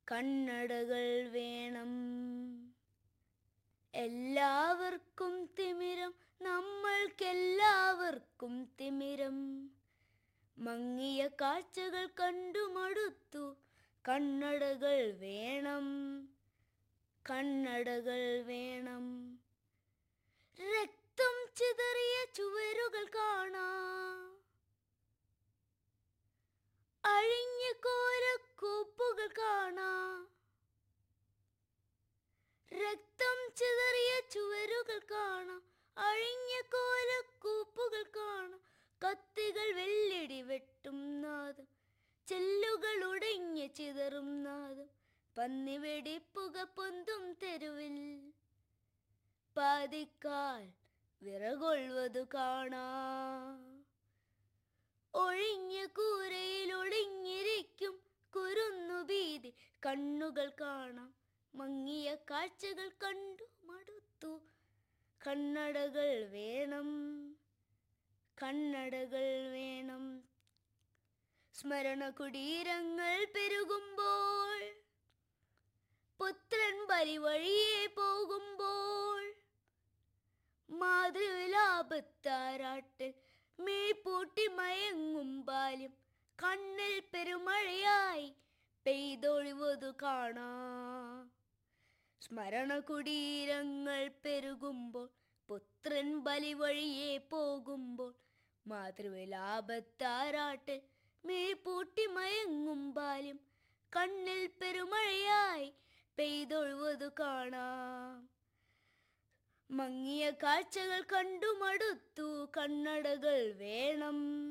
കണ്ണടകൾ വേണം എല്ലാവർക്കും തിമിരം നമ്മൾക്കെല്ലാവർക്കും തിമിരം മങ്ങിയ കാഴ്ചകൾ കണ്ടു മടുത്തു കണ്ണടകൾ വേണം കണ്ണടകൾ വേണം രക്തം ചിതറിയ ചുവരുകൾ കാണാം അഴിഞ്ഞ കോരക്കൂപ്പുകൾ കാണാം രക്തം ചിതറിയ ചുവരുകൾ കാണാം അഴിഞ്ഞ കോലക്കൂപ്പുകൾ കാണാം കത്തികൾ വെള്ളിടി വെട്ടും നാദം ചെല്ലുകൾ ഉടഞ്ഞ് ചിതറും നാദം പന്നി വെടിപ്പുക പൊന്തും തെരുവിൽ പാതിക്കാൽ വിറകൊള്ളുവതു കാണാം ഒഴിഞ്ഞ കൂരയിൽ ഒളിഞ്ഞിരിക്കും കുരുന്നു ഭീതി കണ്ണുകൾ കാണാം മങ്ങിയ കാഴ്ചകൾ കണ്ടു മടുത്തു കണ്ണടകൾ വേണം കണ്ണടകൾ വേണം സ്മരണ കുടീരങ്ങൾ പെരുകുമ്പോൾ പുത്രൻ ബലിവഴിയെ പോകുമ്പോൾ മാതൃവിലാപത്താരാട്ടിൽ മീപ്പൂട്ടി മയങ്ങും ബാല്യം കണ്ണിൽ പെരുമഴയായി പെയ്തൊഴിവതു കാണാം സ്മരണ കുടീരങ്ങൾ പെരുകുമ്പോൾ പുത്രൻ ബലിവഴിയെ പോകുമ്പോൾ മാതൃവിലാപത്താരാട്ടിൽ മീപ്പൂട്ടി മയങ്ങും ബാല്യം കണ്ണിൽ പെരുമഴയായി പെയ്തൊഴുവതു കാണാം മങ്ങിയ കാഴ്ചകൾ കണ്ടു മടുത്തു കണ്ണടകൾ വേണം